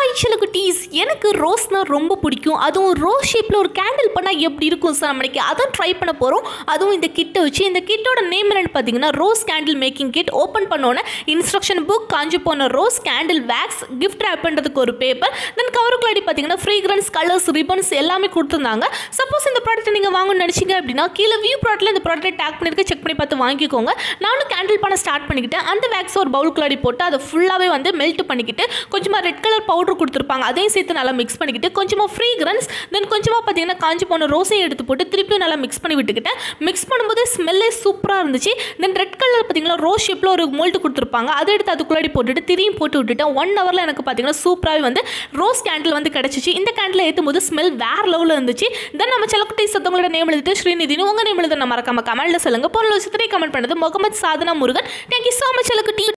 hi குட்டீஸ் எனக்கு ரோஸ்னால் ரொம்ப பிடிக்கும் அதுவும் ரோஸ் ஷேப்பில் ஒரு கேண்டில் பண்ணால் எப்படி இருக்கும் சார் நம்மளுக்கு அதுவும் ட்ரை பண்ண போகிறோம் அதுவும் இந்த கிட்டை வச்சு இந்த கிட்டோட நேம் என்னன்னு பார்த்தீங்கன்னா rose candle making kit open பண்ணோன்னே இன்ஸ்ட்ரக்ஷன் புக் காஞ்சி போன rose candle wax gift wrap பண்ணுறதுக்கு ஒரு பேப்பர் தென் கவருக்குள்ளாடி பார்த்தீங்கன்னா ஃப்ரீக்ரன்ஸ் கலர்ஸ் ரிப்பன்ஸ் எல்லாமே கொடுத்துருந்தாங்க சப்போஸ் இந்த ப்ராடக்ட் நீங்கள் வாங்கணும்னு நினச்சிங்க அப்படின்னா கீழே வியூ ப்ராடக்ட்டில் இந்த ப்ராடக்ட் டேக் பண்ணியிருக்க செக் பண்ணி பார்த்து வாங்கிக்கோங்க நானும் கேண்டில் பண்ண ஸ்டார்ட் பண்ணிக்கிட்டேன் அந்த வேக்ஸ் ஒரு பவுலுக்குள்ளாடி போட்டு அதை ஃபுல்லாகவே வந்து மெல்ட் பண்ணிக்கிட்டு கொஞ்சமாக ரெட் கலர் பவுடர் கொடுத்துருப்பாங்க அதையும் சேர்த்து நல்லா மிக்ஸ் பண்ணிக்கிட்டு கொஞ்சமாக ஃப்ரீக்ரன்ஸ் தென் கொஞ்சமாக பார்த்தீங்கன்னா காஞ்சி போன ரோஸையும் எடுத்து போட்டு திருப்பியும் நல்லா மிக்ஸ் பண்ணி விட்டுக்கிட்டேன் மிக்ஸ் பண்ணும்போது ஸ்மெல்லே சூப்பராக இருந்துச்சு தென் ரெட் கலர் பார்த்தீங்கன்னா ரோஸ் ஷேப்பில் ஒரு மோல்டு கொடுத்துருப்பாங்க அதை எடுத்து அதுக்குள்ளாடி போட்டுட்டு திரியும் போட்டு விட்டுட்டேன் ஒன் ஹவரில் எனக்கு பார்த்தீங்கன்னா சூப்பராகவே வந்து ரோஸ் கேண்டில் வந்து கிடச்சிச்சு இந்த கேண்டில் ஏற்றும் போது ஸ்மெல் வேறு லெவலில் இருந்துச்சு தென் நம்ம செலக்குட்டி சத்தவங்களோட நேம் எழுதிட்டு ஸ்ரீநிதினு உங்கள் நேம் எழுத நான் மறக்காம கமெண்ட்டில் சொல்லுங்கள் பொருள் வச்சு கமெண்ட் பண்ணது Mohammed Sadhana Murugan thank you so much செலக்குட்டி